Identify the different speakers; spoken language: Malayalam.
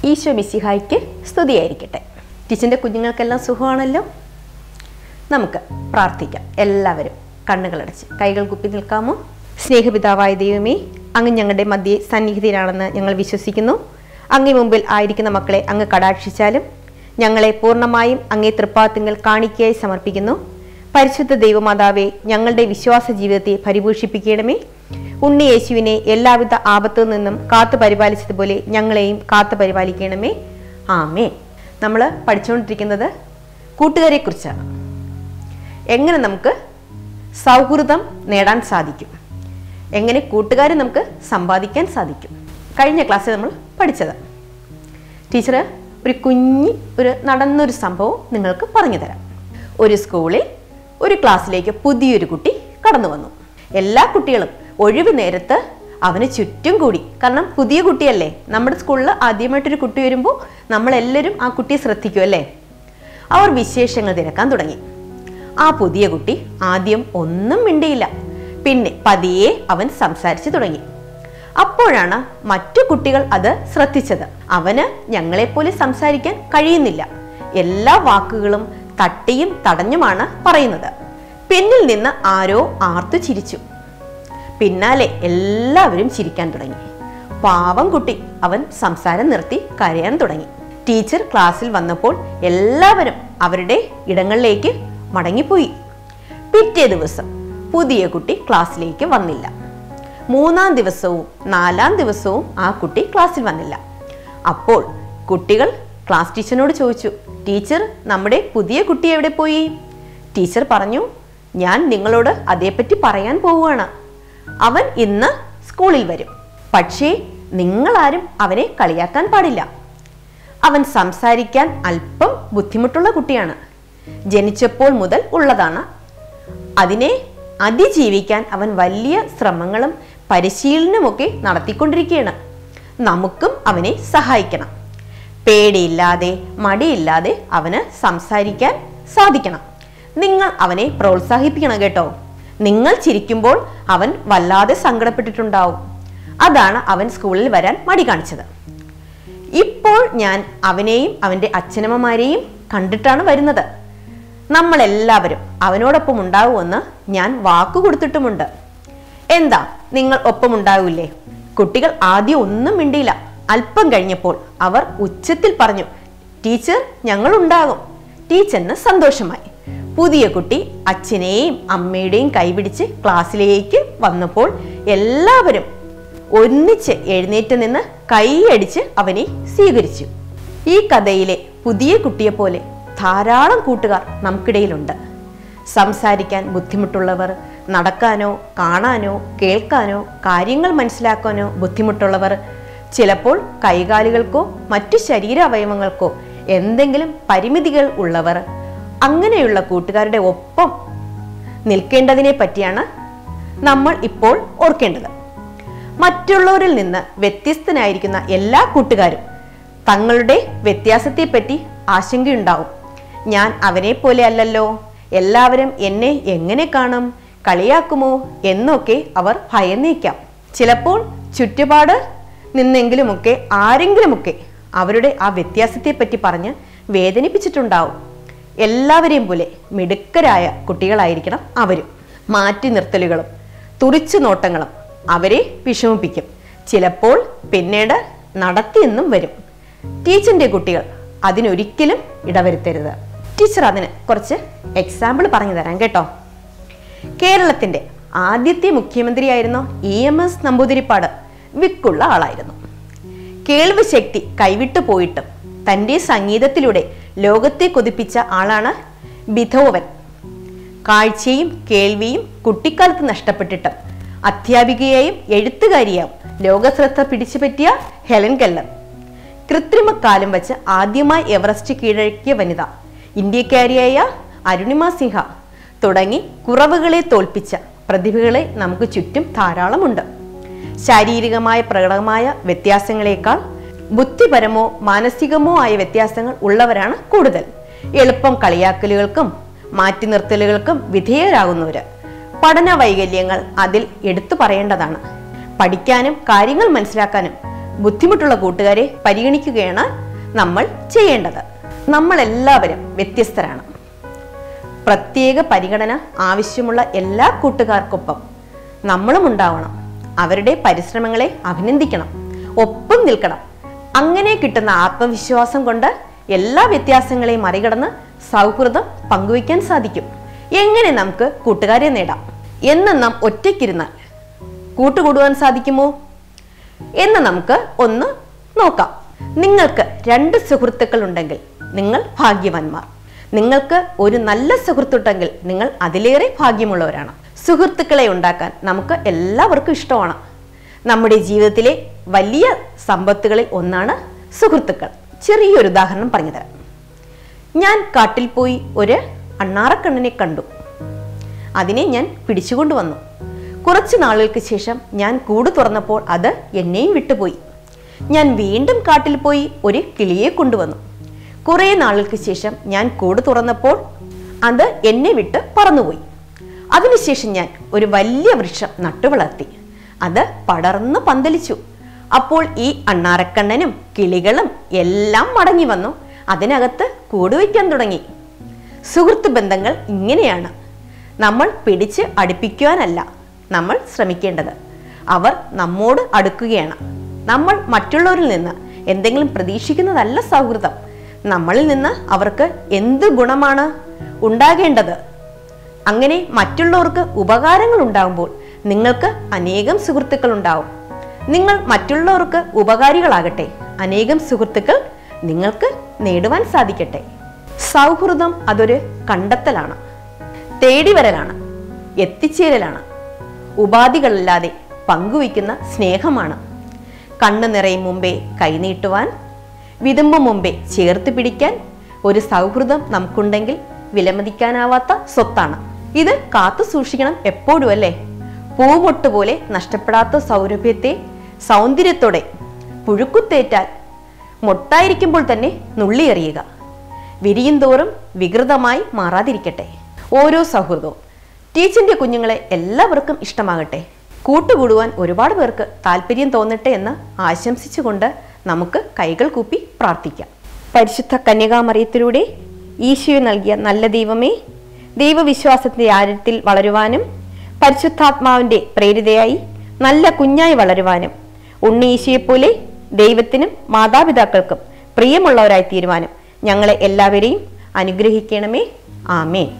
Speaker 1: ഈശോ മിശിഹായ്ക്ക് സ്തുതിയായിരിക്കട്ടെ ടീച്ചറിൻ്റെ കുഞ്ഞുങ്ങൾക്കെല്ലാം സുഖമാണല്ലോ നമുക്ക് പ്രാർത്ഥിക്കാം എല്ലാവരും കണ്ണുകളടച്ച് കൈകൾ കുപ്പി നിൽക്കാമോ സ്നേഹപിതാവായ ദൈവമേ അങ്ങ് ഞങ്ങളുടെ മധ്യേ സന്നിഹിതരാണെന്ന് ഞങ്ങൾ വിശ്വസിക്കുന്നു അങ്ങേ മുമ്പിൽ ആയിരിക്കുന്ന മക്കളെ അങ്ങ് കടാക്ഷിച്ചാലും ഞങ്ങളെ പൂർണ്ണമായും അങ്ങേ തൃപ്പാത്തിങ്കൽ കാണിക്കയായി സമർപ്പിക്കുന്നു പരിശുദ്ധ ദൈവമാതാവെ ഞങ്ങളുടെ വിശ്വാസ ജീവിതത്തെ പരിപോഷിപ്പിക്കണമേ ഉണ്ണി യേശുവിനെ എല്ലാവിധ ആപത്തു നിന്നും കാത്തു പരിപാലിച്ചതുപോലെ ഞങ്ങളെയും കാത്തു പരിപാലിക്കണമേ ആമേ നമ്മൾ പഠിച്ചുകൊണ്ടിരിക്കുന്നത് കൂട്ടുകാരെ കുറിച്ചാണ് എങ്ങനെ നമുക്ക് സൗഹൃദം നേടാൻ സാധിക്കും എങ്ങനെ കൂട്ടുകാരെ നമുക്ക് സമ്പാദിക്കാൻ സാധിക്കും കഴിഞ്ഞ ക്ലാസ്സിൽ നമ്മൾ പഠിച്ചത് ടീച്ചർ ഒരു കുഞ്ഞി ഒരു നടന്നൊരു സംഭവം നിങ്ങൾക്ക് പറഞ്ഞു തരാം ഒരു സ്കൂളിൽ ഒരു ക്ലാസ്സിലേക്ക് പുതിയൊരു കുട്ടി കടന്നു വന്നു എല്ലാ കുട്ടികളും ഒഴിവ് നേരത്ത് അവന് ചുറ്റും കൂടി കാരണം പുതിയ കുട്ടിയല്ലേ നമ്മുടെ സ്കൂളിൽ ആദ്യമായിട്ടൊരു കുട്ടി വരുമ്പോൾ നമ്മളെല്ലാവരും ആ കുട്ടിയെ ശ്രദ്ധിക്കും അല്ലേ അവർ വിശേഷങ്ങൾ തിരക്കാൻ തുടങ്ങി ആ പുതിയ കുട്ടി ആദ്യം ഒന്നും മിണ്ടിയില്ല പിന്നെ പതിയെ അവൻ സംസാരിച്ചു തുടങ്ങി അപ്പോഴാണ് മറ്റു കുട്ടികൾ അത് ശ്രദ്ധിച്ചത് അവന് ഞങ്ങളെപ്പോലെ സംസാരിക്കാൻ കഴിയുന്നില്ല എല്ലാ വാക്കുകളും തട്ടിയും തടഞ്ഞുമാണ് പറയുന്നത് പിന്നിൽ നിന്ന് ആരോ ആർത്തു ചിരിച്ചു പിന്നാലെ എല്ലാവരും ചിരിക്കാൻ തുടങ്ങി പാവം കുട്ടി അവൻ സംസാരം നിർത്തി കരയാൻ തുടങ്ങി ടീച്ചർ ക്ലാസ്സിൽ വന്നപ്പോൾ എല്ലാവരും അവരുടെ ഇടങ്ങളിലേക്ക് മടങ്ങിപ്പോയി പിറ്റേ ദിവസം പുതിയ കുട്ടി ക്ലാസ്സിലേക്ക് വന്നില്ല മൂന്നാം ദിവസവും നാലാം ദിവസവും ആ കുട്ടി ക്ലാസ്സിൽ വന്നില്ല അപ്പോൾ കുട്ടികൾ ക്ലാസ് ടീച്ചറിനോട് ചോദിച്ചു ടീച്ചർ നമ്മുടെ പുതിയ കുട്ടി എവിടെ പോയി ടീച്ചർ പറഞ്ഞു ഞാൻ നിങ്ങളോട് അതേപ്പറ്റി പറയാൻ പോവുകയാണ് അവൻ ഇന്ന് സ്കൂളിൽ വരും പക്ഷേ നിങ്ങളാരും അവനെ കളിയാക്കാൻ പാടില്ല അവൻ സംസാരിക്കാൻ അല്പം ബുദ്ധിമുട്ടുള്ള കുട്ടിയാണ് ജനിച്ചപ്പോൾ മുതൽ ഉള്ളതാണ് അതിനെ അതിജീവിക്കാൻ അവൻ വലിയ ശ്രമങ്ങളും പരിശീലനമൊക്കെ നടത്തിക്കൊണ്ടിരിക്കുകയാണ് നമുക്കും അവനെ സഹായിക്കണം പേടിയില്ലാതെ മടിയില്ലാതെ അവന് സംസാരിക്കാൻ സാധിക്കണം നിങ്ങൾ അവനെ പ്രോത്സാഹിപ്പിക്കണം കേട്ടോ നിങ്ങൾ ചിരിക്കുമ്പോൾ അവൻ വല്ലാതെ സങ്കടപ്പെട്ടിട്ടുണ്ടാവും അതാണ് അവൻ സ്കൂളിൽ വരാൻ മടി കാണിച്ചത് ഇപ്പോൾ ഞാൻ അവനെയും അവൻ്റെ അച്ഛനമ്മമാരെയും കണ്ടിട്ടാണ് വരുന്നത് നമ്മളെല്ലാവരും അവനോടൊപ്പം ഉണ്ടാവുമെന്ന് ഞാൻ വാക്കു കൊടുത്തിട്ടുമുണ്ട് എന്താ നിങ്ങൾ ഒപ്പം ഉണ്ടാവില്ലേ കുട്ടികൾ ആദ്യം ഒന്നും മിണ്ടിയില്ല അല്പം കഴിഞ്ഞപ്പോൾ അവർ ഉച്ചത്തിൽ പറഞ്ഞു ടീച്ചർ ഞങ്ങൾ ഉണ്ടാകും ടീച്ചറിന് സന്തോഷമായി പുതിയ കുട്ടി അച്ഛനെയും അമ്മയുടെയും കൈപിടിച്ച് ക്ലാസ്സിലേക്ക് വന്നപ്പോൾ എല്ലാവരും ഒന്നിച്ച് എഴുന്നേറ്റ് നിന്ന് കൈയടിച്ച് അവനെ സ്വീകരിച്ചു ഈ കഥയിലെ പുതിയ കുട്ടിയെ പോലെ ധാരാളം കൂട്ടുകാർ നമുക്കിടയിലുണ്ട് സംസാരിക്കാൻ ബുദ്ധിമുട്ടുള്ളവർ നടക്കാനോ കാണാനോ കേൾക്കാനോ കാര്യങ്ങൾ മനസ്സിലാക്കാനോ ബുദ്ധിമുട്ടുള്ളവർ ചിലപ്പോൾ കൈകാലുകൾക്കോ മറ്റു ശരീരാവയവങ്ങൾക്കോ എന്തെങ്കിലും പരിമിതികൾ ഉള്ളവർ അങ്ങനെയുള്ള കൂട്ടുകാരുടെ ഒപ്പം നിൽക്കേണ്ടതിനെ പറ്റിയാണ് നമ്മൾ ഇപ്പോൾ ഓർക്കേണ്ടത് മറ്റുള്ളവരിൽ നിന്ന് വ്യത്യസ്തനായിരിക്കുന്ന എല്ലാ കൂട്ടുകാരും തങ്ങളുടെ വ്യത്യാസത്തെപ്പറ്റി ആശങ്കയുണ്ടാവും ഞാൻ അവനെ പോലെ അല്ലല്ലോ എല്ലാവരും എന്നെ എങ്ങനെ കാണും കളിയാക്കുമോ എന്നൊക്കെ അവർ ഭയന്നേക്കാം ചിലപ്പോൾ ചുറ്റുപാട് നിന്നെങ്കിലുമൊക്കെ ആരെങ്കിലുമൊക്കെ അവരുടെ ആ വ്യത്യാസത്തെപ്പറ്റി പറഞ്ഞ് വേദനിപ്പിച്ചിട്ടുണ്ടാവും എല്ലാവരെയും പോലെ മിടുക്കരായ കുട്ടികളായിരിക്കണം അവരും മാറ്റി നിർത്തലുകളും തുറിച്ചു നോട്ടങ്ങളും അവരെ വിഷമിപ്പിക്കും ചിലപ്പോൾ പിന്നീട് നടത്തിയെന്നും വരും ടീച്ചറിന്റെ കുട്ടികൾ അതിനൊരിക്കലും ഇടവരുത്തരുത് ടീച്ചർ അതിന് കുറച്ച് എക്സാമ്പിൾ പറഞ്ഞു തരാം കേട്ടോ കേരളത്തിന്റെ ആദ്യത്തെ മുഖ്യമന്ത്രിയായിരുന്ന ഇ എം എസ് നമ്പൂതിരിപ്പാട് വിക്കുള്ള ആളായിരുന്നു കേൾവി ശക്തി കൈവിട്ടു പോയിട്ടും തൻ്റെ സംഗീതത്തിലൂടെ ലോകത്തെ കൊതിപ്പിച്ച ആളാണ് ബിഥോവൻ കാഴ്ചയും കേൾവിയും കുട്ടിക്കാലത്ത് നഷ്ടപ്പെട്ടിട്ടും അധ്യാപികയായും എഴുത്തുകാരിയായും ലോകശ്രദ്ധ പിടിച്ചുപറ്റിയ ഹെലൻ കെല്ലർ കൃത്രിമ കാലം വെച്ച് ആദ്യമായി എവറസ്റ്റ് കീഴടക്കിയ വനിത ഇന്ത്യക്കാരിയായ അരുണിമ സിൻഹ തുടങ്ങി കുറവുകളെ തോൽപ്പിച്ച പ്രതിഭകളെ നമുക്ക് ചുറ്റും ധാരാളമുണ്ട് ശാരീരികമായ പ്രകടമായ വ്യത്യാസങ്ങളെക്കാൾ ബുദ്ധിപരമോ മാനസികമോ ആയ വ്യത്യാസങ്ങൾ ഉള്ളവരാണ് കൂടുതൽ എളുപ്പം കളിയാക്കലുകൾക്കും മാറ്റി നിർത്തലുകൾക്കും വിധേയരാകുന്നവര് പഠന വൈകല്യങ്ങൾ അതിൽ എടുത്തു പറയേണ്ടതാണ് പഠിക്കാനും കാര്യങ്ങൾ മനസ്സിലാക്കാനും ബുദ്ധിമുട്ടുള്ള കൂട്ടുകാരെ പരിഗണിക്കുകയാണ് നമ്മൾ ചെയ്യേണ്ടത് നമ്മളെല്ലാവരും വ്യത്യസ്തരാണ് പ്രത്യേക പരിഗണന ആവശ്യമുള്ള എല്ലാ കൂട്ടുകാർക്കൊപ്പം നമ്മളും ഉണ്ടാവണം അവരുടെ പരിശ്രമങ്ങളെ അഭിനന്ദിക്കണം ഒപ്പം നിൽക്കണം അങ്ങനെ കിട്ടുന്ന ആത്മവിശ്വാസം കൊണ്ട് എല്ലാ വ്യത്യാസങ്ങളെയും മറികടന്ന് സൗഹൃദം പങ്കുവയ്ക്കാൻ സാധിക്കും എങ്ങനെ നമുക്ക് കൂട്ടുകാരെ നേടാം എന്ന് നാം ഒറ്റയ്ക്കിരുന്നാൽ കൂട്ടുകൂടുവാൻ സാധിക്കുമോ എന്ന് നമുക്ക് ഒന്ന് നോക്കാം നിങ്ങൾക്ക് രണ്ട് സുഹൃത്തുക്കൾ ഉണ്ടെങ്കിൽ നിങ്ങൾ ഭാഗ്യവാന്മാർ നിങ്ങൾക്ക് ഒരു നല്ല സുഹൃത്തുണ്ടെങ്കിൽ നിങ്ങൾ അതിലേറെ ഭാഗ്യമുള്ളവരാണ് സുഹൃത്തുക്കളെ ഉണ്ടാക്കാൻ നമുക്ക് എല്ലാവർക്കും ഇഷ്ടമാണ് നമ്മുടെ ജീവിതത്തിലെ വലിയ സമ്പത്തുകളിൽ ഒന്നാണ് സുഹൃത്തുക്കൾ ചെറിയൊരു ഉദാഹരണം പറഞ്ഞുതരാം ഞാൻ കാട്ടിൽ പോയി ഒരു അണ്ണാറക്കണ്ണനെ കണ്ടു അതിനെ ഞാൻ പിടിച്ചുകൊണ്ടു വന്നു കുറച്ചു നാളുകൾക്ക് ശേഷം ഞാൻ കൂട് തുറന്നപ്പോൾ അത് എന്നെയും വിട്ടുപോയി ഞാൻ വീണ്ടും കാട്ടിൽ പോയി ഒരു കിളിയെ കൊണ്ടുവന്നു കുറേ നാളുകൾക്ക് ശേഷം ഞാൻ കൂട് തുറന്നപ്പോൾ അത് എന്നെ വിട്ട് പറന്നുപോയി അതിനുശേഷം ഞാൻ ഒരു വലിയ വൃക്ഷം നട്ടുവളർത്തി അത് പടർന്നു പന്തലിച്ചു അപ്പോൾ ഈ അണ്ണാറക്കണ്ണനും കിളികളും എല്ലാം മടങ്ങി വന്നു അതിനകത്ത് കൂടുവയ്ക്കാൻ തുടങ്ങി സുഹൃത്ത് ബന്ധങ്ങൾ ഇങ്ങനെയാണ് നമ്മൾ പിടിച്ച് അടുപ്പിക്കുവാനല്ല നമ്മൾ ശ്രമിക്കേണ്ടത് അവർ നമ്മോട് അടുക്കുകയാണ് നമ്മൾ മറ്റുള്ളവരിൽ നിന്ന് എന്തെങ്കിലും പ്രതീക്ഷിക്കുന്നതല്ല സൗഹൃദം നമ്മളിൽ നിന്ന് അവർക്ക് എന്ത് ഗുണമാണ് ഉണ്ടാകേണ്ടത് അങ്ങനെ മറ്റുള്ളവർക്ക് ഉപകാരങ്ങൾ ഉണ്ടാകുമ്പോൾ നിങ്ങൾക്ക് അനേകം സുഹൃത്തുക്കൾ ഉണ്ടാവും നിങ്ങൾ മറ്റുള്ളവർക്ക് ഉപകാരികളാകട്ടെ അനേകം സുഹൃത്തുക്കൾ നിങ്ങൾക്ക് നേടുവാൻ സാധിക്കട്ടെ സൗഹൃദം അതൊരു കണ്ടെത്തലാണ് തേടിവരലാണ് എത്തിച്ചേരലാണ് ഉപാധികളില്ലാതെ പങ്കുവയ്ക്കുന്ന സ്നേഹമാണ് കണ്ണു നിറയും മുമ്പേ കൈനീട്ടുവാൻ വിതുമ്പും മുമ്പേ ചേർത്ത് പിടിക്കാൻ ഒരു സൗഹൃദം നമുക്കുണ്ടെങ്കിൽ വിലമതിക്കാനാവാത്ത സ്വത്താണ് ഇത് കാത്തു സൂക്ഷിക്കണം എപ്പോഴും അല്ലേ പൂമൊട്ട് പോലെ നഷ്ടപ്പെടാത്ത സൗരഭ്യത്തെ സൗന്ദര്യത്തോടെ പുഴുക്കുത്തേറ്റാൽ മൊട്ടായിരിക്കുമ്പോൾ തന്നെ നുള്ളിയെറിയുക വിരിയും തോറും വികൃതമായി മാറാതിരിക്കട്ടെ ഓരോ സൗഹൃദവും ടീച്ചറിന്റെ കുഞ്ഞുങ്ങളെ എല്ലാവർക്കും ഇഷ്ടമാകട്ടെ കൂട്ടുകൂടുവാൻ ഒരുപാട് പേർക്ക് താല്പര്യം തോന്നട്ടെ എന്ന് ആശംസിച്ചുകൊണ്ട് നമുക്ക് കൈകൾ കൂപ്പി പ്രാർത്ഥിക്കാം പരിശുദ്ധ കന്യകാമറിയത്തിലൂടെ ഈശോയെ നൽകിയ നല്ല ദൈവമേ ദൈവവിശ്വാസത്തിന്റെ ആഴത്തിൽ വളരുവാനും പരിശുദ്ധാത്മാവിന്റെ പ്രേരിതയായി നല്ല കുഞ്ഞായി വളരുവാനും ഉണ്ണി ഈശോയെപ്പോലെ ദൈവത്തിനും മാതാപിതാക്കൾക്കും പ്രിയമുള്ളവരായി തീരുവാനും ഞങ്ങളെ എല്ലാവരെയും അനുഗ്രഹിക്കണമേ ആമേ